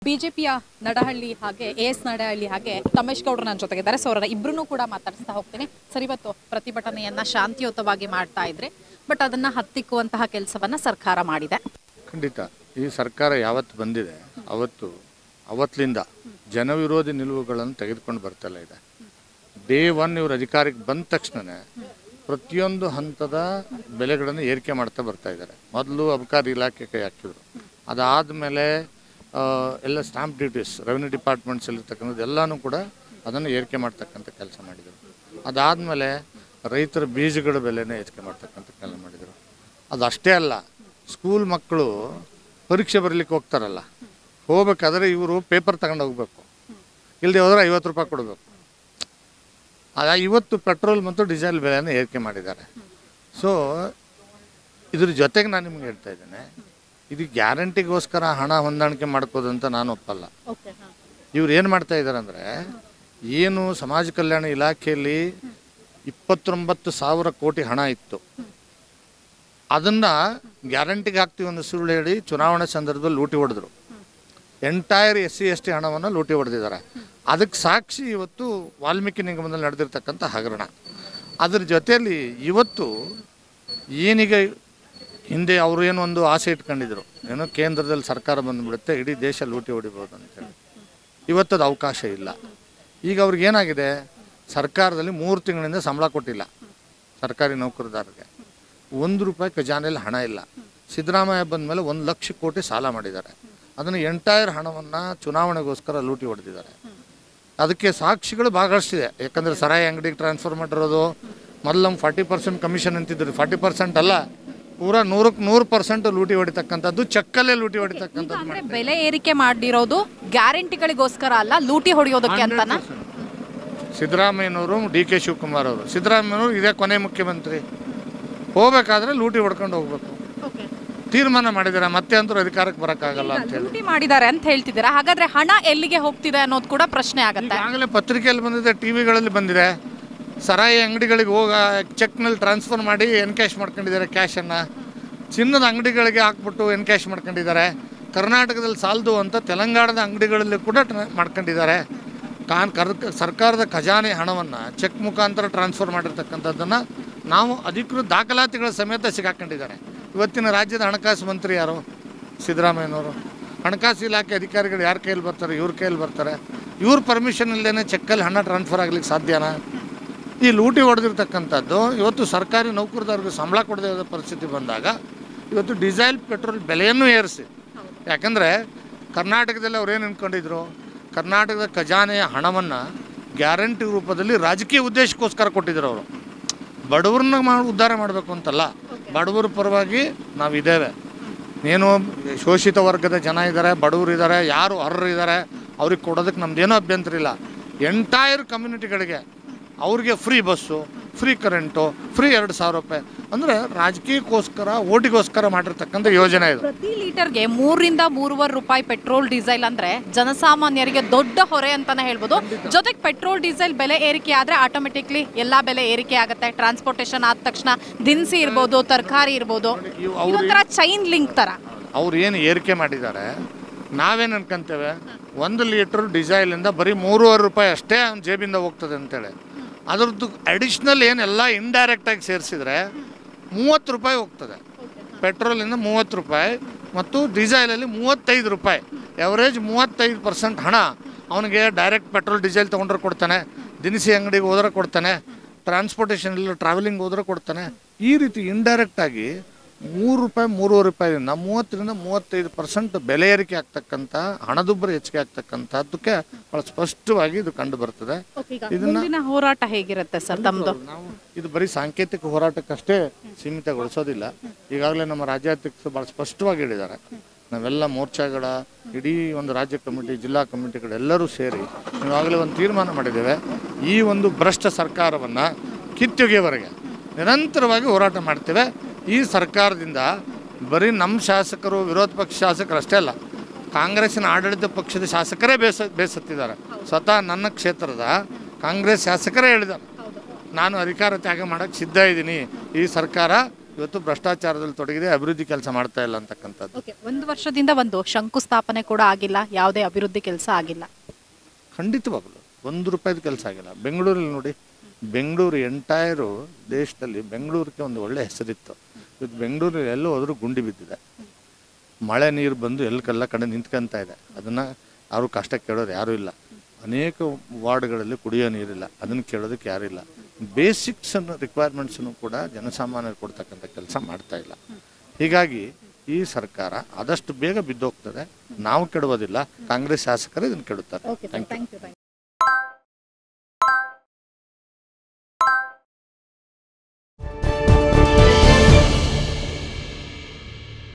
ಬಿಜೆಪಿಯ ನಡಹಳ್ಳಿ ಹಾಗೆ A S Nadahalli ಹಾಗೆ ತಮೇಶ್ ಗೌಡ್ರು ನನ್ನ ಜೊತೆಗಿದ್ದಾರೆ ಸೊ ಅವರ ಇಬ್ಬರನ್ನೂ ಕೂಡ ಮಾತಾಡಿಸ್ತಾ ಹೋಗ್ತೀನಿ ಸರ್ ಇವತ್ತು ಪ್ರತಿಭಟನೆಯನ್ನ ಶಾಂತಿಯುತವಾಗಿ ಮಾಡ್ತಾ ಇದ್ರೆ ಬಟ್ ಅದನ್ನ ಹತ್ತಿಕ್ಕುವಂತಹ ಕೆಲಸವನ್ನ ಸರ್ಕಾರ ಮಾಡಿದೆ ಖಂಡಿತ ಈ ಸರ್ಕಾರ ಯಾವತ್ತು ಬಂದಿದೆ ಅವತ್ತು ಅವತ್ತಿನಿಂದ ಜನವಿರೋಧಿ ನಿಲುವುಗಳನ್ನು ತೆಗೆದುಕೊಂಡು ಬರ್ತಾನೆ ಇದೆ ಡೇ ಒನ್ ಇವರು ಅಧಿಕಾರಕ್ಕೆ ಬಂದ ತಕ್ಷಣನೇ ಪ್ರತಿಯೊಂದು ಹಂತದ ಬೆಲೆಗಳನ್ನು ಏರಿಕೆ ಮಾಡ್ತಾ ಬರ್ತಾ ಇದ್ದಾರೆ ಮೊದಲು ಅಬಕಾರಿ ಇಲಾಖೆ ಕೈ ಹಾಕಿದ್ರು ಅದಾದಮೇಲೆ ಎಲ್ಲ ಸ್ಟಾಂಪ್ ಡ್ಯೂಟೀಸ್ ರೆವಿನ್ಯೂ ಡಿಪಾರ್ಟ್ಮೆಂಟ್ಸಲ್ಲಿರ್ತಕ್ಕಂಥದ್ದು ಎಲ್ಲನೂ ಕೂಡ ಅದನ್ನು ಏರಿಕೆ ಮಾಡ್ತಕ್ಕಂಥ ಕೆಲಸ ಮಾಡಿದರು ಅದಾದಮೇಲೆ ರೈತರ ಬೀಜಗಳ ಬೆಲೆನ ಏರಿಕೆ ಮಾಡ್ತಕ್ಕಂಥ ಕೆಲಸ ಮಾಡಿದರು ಅದು ಅಷ್ಟೇ ಅಲ್ಲ ಸ್ಕೂಲ್ ಮಕ್ಕಳು ಪರೀಕ್ಷೆ ಬರಲಿಕ್ಕೆ ಹೋಗ್ತಾರಲ್ಲ ಹೋಗ್ಬೇಕಾದ್ರೆ ಇವರು ಪೇಪರ್ ತಗೊಂಡು ಹೋಗ್ಬೇಕು ಇಲ್ಲದೆ ಹೋದ್ರೆ ಐವತ್ತು ರೂಪಾಯಿ ಕೊಡಬೇಕು ಅದ ಇವತ್ತು ಪೆಟ್ರೋಲ್ ಮತ್ತು ಡೀಸೆಲ್ ಬೆಲೆನ ಏರಿಕೆ ಮಾಡಿದ್ದಾರೆ ಸೊ ಇದ್ರ ಜೊತೆಗೆ ನಾನು ನಿಮ್ಗೆ ಹೇಳ್ತಾ ಇದ್ದೇನೆ ಇದು ಗ್ಯಾರಂಟಿಗೋಸ್ಕರ ಹಣ ಹೊಂದಾಣಿಕೆ ಮಾಡ್ಕೋದಂತ ನಾನು ಒಪ್ಪಲ್ಲ ಇವ್ರು ಏನು ಮಾಡ್ತಾ ಇದ್ದಾರೆ ಅಂದರೆ ಏನು ಸಮಾಜ ಕಲ್ಯಾಣ ಇಲಾಖೆಯಲ್ಲಿ ಇಪ್ಪತ್ತೊಂಬತ್ತು ಸಾವಿರ ಕೋಟಿ ಹಣ ಇತ್ತು ಅದನ್ನ ಗ್ಯಾರಂಟಿಗೆ ಹಾಕ್ತೀವಿ ಒಂದು ಸುಳ್ಳು ಹೇಳಿ ಚುನಾವಣೆ ಸಂದರ್ಭದಲ್ಲಿ ಲೂಟಿ ಹೊಡೆದ್ರು entire S C S T ಹಣವನ್ನು ಲೂಟಿ ಹೊಡೆದಿದ್ದಾರೆ ಅದಕ್ಕೆ ಸಾಕ್ಷಿ ಇವತ್ತು ವಾಲ್ಮೀಕಿ ನಿಗಮದಲ್ಲಿ ನಡೆದಿರ್ತಕ್ಕಂಥ ಹಗರಣ ಅದ್ರ ಜೊತೆಯಲ್ಲಿ ಇವತ್ತು ಏನೀಗ ಹಿಂದೆ ಅವರು ಏನೋ ಒಂದು ಆಸೆ ಇಟ್ಕೊಂಡಿದ್ರು ಏನೋ ಕೇಂದ್ರದಲ್ಲಿ ಸರ್ಕಾರ ಬಂದುಬಿಡುತ್ತೆ ಇಡೀ ದೇಶ ಲೂಟಿ ಹೊಡಿಬೋದು ಅಂತೇಳಿ ಇವತ್ತದು ಅವಕಾಶ ಇಲ್ಲ ಈಗ ಅವ್ರಿಗೆ ಏನಾಗಿದೆ ಸರ್ಕಾರದಲ್ಲಿ ಮೂರು ತಿಂಗಳಿಂದ ಸಂಬಳ ಕೊಟ್ಟಿಲ್ಲ ಸರ್ಕಾರಿ ನೌಕರದಾರರಿಗೆ ಒಂದು ರೂಪಾಯಿ ಖಜಾನೆಯಲ್ಲಿ ಹಣ ಇಲ್ಲ ಸಿದ್ದರಾಮಯ್ಯ ಬಂದ ಮೇಲೆ ಒಂದು ಲಕ್ಷ ಕೋಟಿ ಸಾಲ ಮಾಡಿದ್ದಾರೆ ಅದನ್ನು ಎಂಟೈರ್ ಹಣವನ್ನು ಚುನಾವಣೆಗೋಸ್ಕರ ಲೂಟಿ ಹೊಡೆದಿದ್ದಾರೆ ಅದಕ್ಕೆ ಸಾಕ್ಷಿಗಳು ಭಾಳಷ್ಟಿದೆ ಯಾಕಂದರೆ ಸರಾಯಿ ಅಂಗಡಿಗೆ ಟ್ರಾನ್ಸ್ಫರ್ ಮಾಡಿರೋದು ಮೊದಲು ನಮ್ಮ ಫಾರ್ಟಿ ಪರ್ಸೆಂಟ್ ಕಮಿಷನ್ ಅಂತಿದ್ರು ಫಾರ್ಟಿ ಪರ್ಸೆಂಟ್ ಅಲ್ಲ ಪೂರಾ ನೂರಕ್ಕೆ ನೂರು ಪರ್ಸೆಂಟ್ ಲೂಟಿ ಹೊಡಿತಕ್ಕಂಥದ್ದು ಚೆಕ್ಕಲ್ಲೇ ಲೂಟಿ ಹೊಡಿತಕ್ಕಂಥದ್ದು ಅಂದ್ರೆ ಬೆಲೆ ಏರಿಕೆ ಮಾಡಿರೋದು ಗ್ಯಾರಂಟಿಗಳಿಗೋಸ್ಕರ ಅಲ್ಲ ಲೂಟಿ ಹೊಡೆಯೋದಕ್ಕೆ ಅಂತನಾ ಸಿದ್ದರಾಮಯ್ಯನವರು ಡಿ ಕೆ ಶಿವಕುಮಾರ್ ಅವರು ಸಿದ್ದರಾಮಯ್ಯನವರು ಇದೇ ಕೊನೆ ಮುಖ್ಯಮಂತ್ರಿ ಹೋಗ್ಬೇಕಾದ್ರೆ ಲೂಟಿ ಹೊಡ್ಕೊಂಡು ಹೋಗ್ಬೇಕು ತೀರ್ಮಾನ ಮಾಡಿದ್ದಾರೆ ಮತ್ತೆ ಅಂತೂ ಅಧಿಕಾರಕ್ಕೆ ಬರೋಕ್ಕಾಗಲ್ಲ ಅಂತ ಹೇಳಿ ಲೂಟಿ ಮಾಡಿದ್ದಾರೆ ಅಂತ ಹೇಳ್ತಿದ್ದೀರಾ ಹಾಗಾದ್ರೆ ಹಣ ಎಲ್ಲಿಗೆ ಹೋಗ್ತಿದೆ ಅನ್ನೋದು ಕೂಡ ಪ್ರಶ್ನೆ ಆಗತ್ತೆ ಈಗಾಗಲೇ ಪತ್ರಿಕೆಯಲ್ಲಿ ಬಂದಿದೆ ಟಿ ವಿಗಳಲ್ಲಿ ಬಂದಿದೆ ಸರಾಯಿ ಅಂಗಡಿಗಳಿಗೆ ಹೋಗ ಚೆಕ್ನಲ್ಲಿ ಟ್ರಾನ್ಸ್ಫರ್ ಮಾಡಿ ಎನ್ಕ್ಯಾಶ್ ಮಾಡ್ಕೊಂಡಿದ್ದಾರೆ ಕ್ಯಾಶನ್ನು ಚಿನ್ನದ ಅಂಗಡಿಗಳಿಗೆ ಹಾಕ್ಬಿಟ್ಟು ಎನ್ಕ್ಯಾಶ್ ಮಾಡ್ಕೊಂಡಿದ್ದಾರೆ ಕರ್ನಾಟಕದಲ್ಲಿ ಸಾಲದು ಅಂತ ತೆಲಂಗಾಣದ ಅಂಗಡಿಗಳಲ್ಲಿ ಕೂಡ ಟ್ರ- ಮಾಡ್ಕೊಂಡಿದ್ದಾರೆ ಕಾನ್ ಕರ್ ಸರ್ಕಾರದ ಖಜಾನೆ ಹಣವನ್ನು ಚೆಕ್ ಮುಖಾಂತರ ಟ್ರಾನ್ಸ್ಫರ್ ಮಾಡಿರ್ತಕ್ಕಂಥದ್ದನ್ನು ನಾವು ಅಧಿಕೃತ ದಾಖಲಾತಿಗಳ ಸಮೇತ ಸಿಗಾಕೊಂಡಿದ್ದಾರೆ ಇವತ್ತಿನ ರಾಜ್ಯದ ಹಣಕಾಸು ಮಂತ್ರಿ ಯಾರು ಸಿದ್ದರಾಮಯ್ಯನವರು ಹಣಕಾಸು ಇಲಾಖೆ ಅಧಿಕಾರಿಗಳು ಯಾರ ಕೈಯಲ್ಲಿ ಬರ್ತಾರೆ ಇವ್ರ ಕೈಯಲ್ಲಿ ಬರ್ತಾರೆ ಇವ್ರ ಪರ್ಮಿಷನ್ ಇಲ್ಲದೇ ಚೆಕ್ಕಲ್ಲಿ ಹಣ ಟ್ರಾನ್ಸ್ಫರ್ ಆಗ್ಲಿಕ್ಕೆ ಸಾಧ್ಯನಾ ಈ ಲೂಟಿ ಹೊಡೆದಿರ್ತಕ್ಕಂಥದ್ದು ಇವತ್ತು ಸರ್ಕಾರಿ ನೌಕರದಾರರಿಗೆ ಸಂಬಳ ಕೊಡದೇ ಇರೋ ಪರಿಸ್ಥಿತಿ ಬಂದಾಗ ಇವತ್ತು ಡೀಸೆಲ್ ಪೆಟ್ರೋಲ್ ಬೆಲೆಯನ್ನು ಏರಿಸಿ ಯಾಕಂದರೆ ಕರ್ನಾಟಕದಲ್ಲಿ ಅವ್ರು ಏನು ಅಂದ್ಕೊಂಡಿದ್ರು ಕರ್ನಾಟಕದ ಖಜಾನೆಯ ಹಣವನ್ನು ಗ್ಯಾರಂಟಿ ರೂಪದಲ್ಲಿ ರಾಜಕೀಯ ಉದ್ದೇಶಕ್ಕೋಸ್ಕರ ಕೊಟ್ಟಿದ್ರು ಅವರು ಬಡವ್ರನ್ನ ಮಾಡಿ ಉದ್ಧಾರ ಮಾಡಬೇಕು ಅಂತಲ್ಲ ಬಡವರ ಪರವಾಗಿ ನಾವಿದ್ದೇವೆ ಏನು ಶೋಷಿತ ವರ್ಗದ ಜನ ಇದ್ದಾರೆ ಬಡವರು ಇದ್ದಾರೆ ಯಾರು ಅರ್ಹರು ಇದ್ದಾರೆ ಅವ್ರಿಗೆ ಕೊಡೋದಕ್ಕೆ ನಮ್ದೇನೂ ಅಭ್ಯಂತರ ಇಲ್ಲ ಎಂಟೈರ್ ಕಮ್ಯುನಿಟಿಗಳಿಗೆ ಅವ್ರಿಗೆ free bus free current free ಎರಡು ಸಾವಿರ ರೂಪಾಯಿ ಅಂದರೆ ರಾಜಕೀಯಕ್ಕೋಸ್ಕರ ಓಟಿಗೋಸ್ಕರ ಮಾಡಿರ್ತಕ್ಕಂಥ ಯೋಜನೆ ಇದು ಪ್ರತಿ ಲೀಟರ್ಗೆ ಮೂರರಿಂದ ಮೂರುವರೆ ರೂಪಾಯಿ ಪೆಟ್ರೋಲ್ ಡೀಸೆಲ್ ಅಂದ್ರೆ ಜನಸಾಮಾನ್ಯರಿಗೆ ದೊಡ್ಡ ಹೊರೆ ಅಂತಾನೆ ಹೇಳ್ಬೋದು ಜೊತೆಗೆ ಪೆಟ್ರೋಲ್ ಡೀಸೆಲ್ ಬೆಲೆ ಏರಿಕೆ ಆದ್ರೆ ಆಟೋಮೆಟಿಕ್ಲಿ ಎಲ್ಲಾ ಬೆಲೆ ಏರಿಕೆ ಆಗುತ್ತೆ ಟ್ರಾನ್ಸ್ಪೋರ್ಟೇಷನ್ ಆದ ತಕ್ಷಣ ದಿನಸಿ ಇರ್ಬೋದು ತರಕಾರಿ ಇರ್ಬೋದು ಇವ್ ಇದೊಂಥರ ಚೈನ್ ಲಿಂಕ್ ತರ ಅವ್ರು ಏನು ಏರಿಕೆ ಮಾಡಿದ್ದಾರೆ ನಾವೇನು ಅನ್ಕೊಂತೇವೆ ಒಂದು ಲೀಟ್ರ್ ಡಿಸೈಲಿಂದ ಬರೀ ಮೂರುವರೆ ರೂಪಾಯಿ ಅಷ್ಟೇ ಅವ್ನ ಜೇಬಿಂದ ಹೋಗ್ತದೆ ಅಂತೇಳಿ ಅದ್ರದ್ದು ಅಡಿಷ್ನಲ್ ಏನೆಲ್ಲ ಇಂಡೈರೆಕ್ಟಾಗಿ ಸೇರಿಸಿದ್ರೆ ಮೂವತ್ತು ರೂಪಾಯಿ ಹೋಗ್ತದೆ ಪೆಟ್ರೋಲಿಂದ ಮೂವತ್ತು ರೂಪಾಯಿ ಮತ್ತು ಡೀಸೆಲಲ್ಲಿ ಮೂವತ್ತೈದು ರೂಪಾಯಿ ಎವರೇಜ್ ಮೂವತ್ತೈದು ಪರ್ಸೆಂಟ್ ಹಣ ಅವನಿಗೆ ಡೈರೆಕ್ಟ್ ಪೆಟ್ರೋಲ್ ಡೀಸೆಲ್ ತೊಗೊಂಡ್ರೆ ಕೊಡ್ತಾನೆ ದಿನಸಿ ಅಂಗಡಿಗೆ ಹೋದ್ರೆ ಕೊಡ್ತಾನೆ ಟ್ರಾನ್ಸ್ಪೋರ್ಟೇಷನ್ ಇಲ್ಲ ಟ್ರಾವೆಲಿಂಗ್ ಹೋದ್ರೆ ಕೊಡ್ತಾನೆ ಈ ರೀತಿ ಇಂಡೈರೆಕ್ಟಾಗಿ ಮೂರು ರೂಪಾಯಿ ಮೂರುವರೆ ರೂಪಾಯಿದಿಂದ ಮೂವತ್ತರಿಂದ ಮೂವತ್ತೈದು ಪರ್ಸೆಂಟ್ ಬೆಲೆ ಏರಿಕೆ ಆಗ್ತಕ್ಕಂಥ ಹಣದುಬ್ಬರ ಹೆಚ್ಚಿಗೆ ಆಗ್ತಕ್ಕಂಥದ್ದಕ್ಕೆ ಭಾಳ ಸ್ಪಷ್ಟವಾಗಿ ಇದು ಕಂಡು ಬರ್ತದೆ ಇದನ್ನ ಮುಂದಿನ ಹೋರಾಟ ಹೇಗಿರುತ್ತೆ ಸರ್ ತಮ್ದು ನಾವು ಇದು ಬರೀ ಸಾಂಕೇತಿಕ ಹೋರಾಟಕ್ಕಷ್ಟೇ ಸೀಮಿತಗೊಳಿಸೋದಿಲ್ಲ ಈಗಾಗಲೇ ನಮ್ಮ ರಾಜ್ಯಾಧ್ಯಕ್ಷರು ಭಾಳ ಸ್ಪಷ್ಟವಾಗಿ ಹೇಳಿದ್ದಾರೆ ನಾವೆಲ್ಲ ಮೋರ್ಚಾಗಳ ಇಡೀ ಒಂದು ರಾಜ್ಯ ಕಮಿಟಿ ಜಿಲ್ಲಾ ಕಮಿಟಿಗಳೆಲ್ಲರೂ ಸೇರಿ ಈಗಾಗಲೇ ಒಂದು ತೀರ್ಮಾನ ಮಾಡಿದ್ದೇವೆ ಈ ಒಂದು ಭ್ರಷ್ಟ ಸರ್ಕಾರವನ್ನು ಕಿತ್ತೊಗೆಯವರೆಗೆ ನಿರಂತರವಾಗಿ ಹೋರಾಟ ಮಾಡ್ತೇವೆ ಈ ಸರ್ಕಾರದಿಂದ ಬರೀ ನಮ್ಮ ಶಾಸಕರು ವಿರೋಧ ಪಕ್ಷ ಶಾಸಕರು ಅಷ್ಟೇ ಅಲ್ಲ ಕಾಂಗ್ರೆಸ್ಸಿನ ಆಡಳಿತ ಪಕ್ಷದ ಶಾಸಕರೇ ಬೇಸ ಬೇಸತ್ತಿದ್ದಾರೆ ಸ್ವತಃ ನನ್ನ ಕ್ಷೇತ್ರದ ಕಾಂಗ್ರೆಸ್ ಶಾಸಕರೇ ಹೇಳಿದ್ದಾರೆ ನಾನು ಅಧಿಕಾರ ತ್ಯಾಗ ಮಾಡೋಕ್ಕೆ ಸಿದ್ಧ ಇದ್ದೀನಿ ಈ ಸರ್ಕಾರ ಇವತ್ತು ಭ್ರಷ್ಟಾಚಾರದಲ್ಲಿ ತೊಡಗಿದೆ ಅಭಿವೃದ್ಧಿ ಕೆಲಸ ಮಾಡ್ತಾ ಇಲ್ಲ ಅಂತಕ್ಕಂಥದ್ದು ಓಕೆ ಒಂದು ವರ್ಷದಿಂದ ಒಂದು ಶಂಕುಸ್ಥಾಪನೆ ಕೂಡ ಆಗಿಲ್ಲ ಯಾವುದೇ ಅಭಿವೃದ್ಧಿ ಕೆಲಸ ಆಗಿಲ್ಲ ಖಂಡಿತವಾಗಲು ಒಂದು ರೂಪಾಯಿದು ಕೆಲಸ ಆಗಿಲ್ಲ ಬೆಂಗಳೂರಲ್ಲಿ ನೋಡಿ ಬೆಂಗಳೂರು ಎಂಟೈರು ದೇಶದಲ್ಲಿ ಬೆಂಗಳೂರಿಗೆ ಒಂದು ಒಳ್ಳೆ ಹೆಸರಿತ್ತು ಇವತ್ತು ಬೆಂಗಳೂರಲ್ಲಿ ಎಲ್ಲೋ ಹೋದ್ರೂ ಗುಂಡಿ ಬಿದ್ದಿದೆ ಮಳೆ ನೀರು ಬಂದು ಎಲ್ಲಕ್ಕೆಲ್ಲ ಕಡೆ ನಿಂತ್ಕೊಂತ ಇದೆ ಅದನ್ನು ಅವರು ಕಷ್ಟ ಕೇಳೋರು ಯಾರೂ ಇಲ್ಲ ಅನೇಕ ವಾರ್ಡ್ಗಳಲ್ಲಿ ಕುಡಿಯೋ ನೀರಿಲ್ಲ ಅದನ್ನು ಕೇಳೋದಕ್ಕೆ ಯಾರೂ ಇಲ್ಲ ಬೇಸಿಕ್ಸ್ ಅನ್ನು ರಿಕ್ವೈರ್ಮೆಂಟ್ಸನ್ನು ಕೂಡ ಜನಸಾಮಾನ್ಯರು ಕೊಡ್ತಕ್ಕಂಥ ಕೆಲಸ ಮಾಡ್ತಾ ಇಲ್ಲ ಹೀಗಾಗಿ ಈ ಸರ್ಕಾರ ಆದಷ್ಟು ಬೇಗ ಬಿದ್ದೋಗ್ತದೆ ನಾವು ಕೆಡುವುದಿಲ್ಲ ಕಾಂಗ್ರೆಸ್ ಶಾಸಕರು ಇದನ್ನು ಕೆಡುತ್ತಾರೆ okay thank you thank you